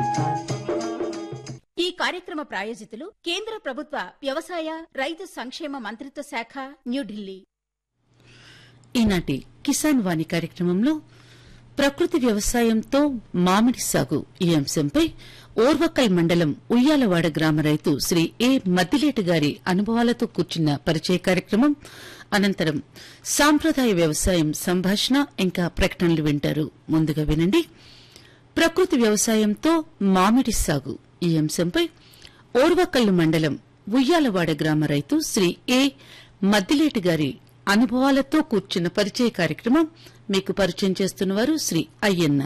ఈ కార్యక్రమ ప్రాయోజితులు కేంద్ర ప్రభుత్వ వ్యవసాయ రైతు సంక్షేమ మంత్రిత్వ శాఖ న్యూఢిల్లీ ఈనాటి కిసాన్ వాణి కార్యక్రమంలో ప్రకృతి వ్యవసాయంతో మామిడి సాగు ఈ అంశంపై ఓర్వకల్ మండలం ఉయ్యాలవాడ గ్రామ రైతు శ్రీ ఏ మద్దిలేటి గారి అనుభవాలతో కూర్చున్న పరిచయ కార్యక్రమం అనంతరం సాంప్రదాయ వ్యవసాయం సంభాషణ ఇంకా ప్రకటనలు వింటారు ముందుగా వినండి ప్రకృతి వ్యవసాయంతో మామిడి సాగు ఈ అంశంపై ఓర్వకల్లు మండలం ఉయ్యాలవాడ గ్రామ రైతు శ్రీ ఏ మద్దిలేటి గారి అనుభవాలతో కూర్చున్న పరిచయ కార్యక్రమం మీకు పరిచయం చేస్తున్నవారు శ్రీ అయ్యన్న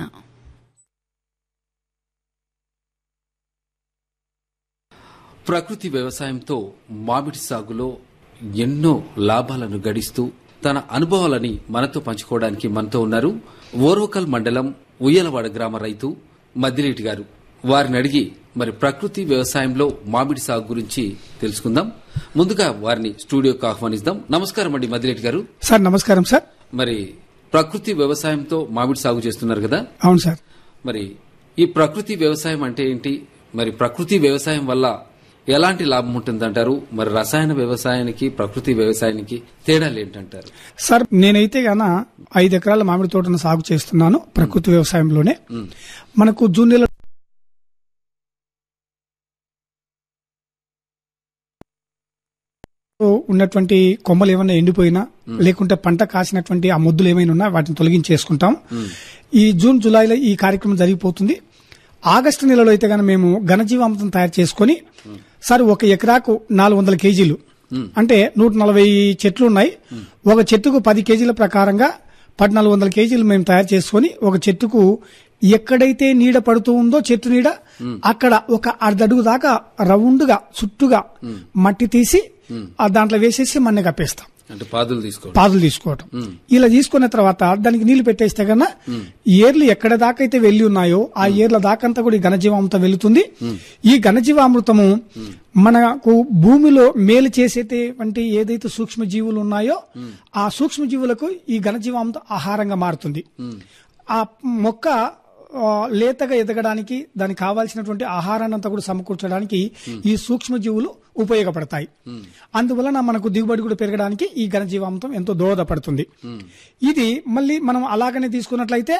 ప్రకృతి వ్యవసాయంతో మామిడి సాగులో ఎన్నో లాభాలను గడిస్తూ తన అనుభవాలని మనతో పంచుకోవడానికి మనతో ఉన్నారు ఓర్వకల్ మండలం ఉయ్యలవాడ గ్రామ రైతు మద్దిరెడ్డి గారు వారిని అడిగి మరి ప్రకృతి వ్యవసాయంలో మామిడి సాగు గురించి తెలుసుకుందాం ముందుగా వారిని స్టూడియోకి ఆహ్వానిద్దాం నమస్కారం అండి మద్దిరెడ్డి గారు సార్ నమస్కారం సార్ మరి ప్రకృతి వ్యవసాయంతో మామిడి సాగు చేస్తున్నారు కదా అవును సార్ మరి ఈ ప్రకృతి వ్యవసాయం అంటే ఏంటి మరి ప్రకృతి వ్యవసాయం వల్ల ఎలాంటి లాభం ఉంటుందంటారు మరి రసాయన వ్యవసాయానికి ప్రకృతి వ్యవసాయానికి తేడాలు ఏంటంటారు సార్ నేనైతే గాన ఐదు ఎకరాల మామిడి తోటను సాగు చేస్తున్నాను ప్రకృతి వ్యవసాయంలోనే మనకు జూన్ నెల ఉన్నటువంటి కొమ్మలు ఏమైనా ఎండిపోయినా లేకుంటే పంట కాసినటువంటి ఆ మొద్దులు ఏమైనా ఉన్నా వాటిని తొలగించేసుకుంటాం ఈ జూన్ జూలైలో ఈ కార్యక్రమం జరిగిపోతుంది ఆగస్టు నెలలో అయితే గాన మేము ఘనజీవామృతం తయారు చేసుకొని సార్ ఒక ఎకరాకు నాలుగు వందల కేజీలు అంటే నూట నలభై చెట్లు ఉన్నాయి ఒక చెట్టుకు పది కేజీల ప్రకారంగా పద్నాలుగు వందల కేజీలు మేము తయారు చేసుకొని ఒక చెట్టుకు ఎక్కడైతే నీడ పడుతూ ఉందో చెట్టు నీడ అక్కడ ఒక అర్ధడుగు దాకా రౌండ్గా చుట్టుగా మట్టి తీసి ఆ దాంట్లో వేసేసి మన్ని కప్పేస్తాం అంటే పాదులు తీసుకోవడం పాదులు తీసుకోవటం ఇలా తీసుకున్న తర్వాత దానికి నీళ్లు పెట్టేస్తే కన్నా ఏర్లు ఎక్కడ దాకా అయితే వెళ్లి ఉన్నాయో ఆ ఏర్ల దాకంతా కూడా ఈ ఘనజీవామృతం వెళుతుంది ఈ ఘనజీవామృతము మనకు భూమిలో మేలు చేసేటువంటి ఏదైతే సూక్ష్మ జీవులు ఉన్నాయో ఆ సూక్ష్మ జీవులకు ఈ ఘనజీవామృతం ఆహారంగా మారుతుంది ఆ మొక్క ఆ, లేతగా ఎదగడానికి దానికి కావాల్సినటువంటి ఆహారాన్ని అంతా కూడా సమకూర్చడానికి ఈ సూక్ష్మజీవులు ఉపయోగపడతాయి అందువలన మనకు దిగుబడి కూడా పెరగడానికి ఈ ఘనజీవామృతం ఎంతో దోహదపడుతుంది ఇది మళ్ళీ మనం అలాగనే తీసుకున్నట్లయితే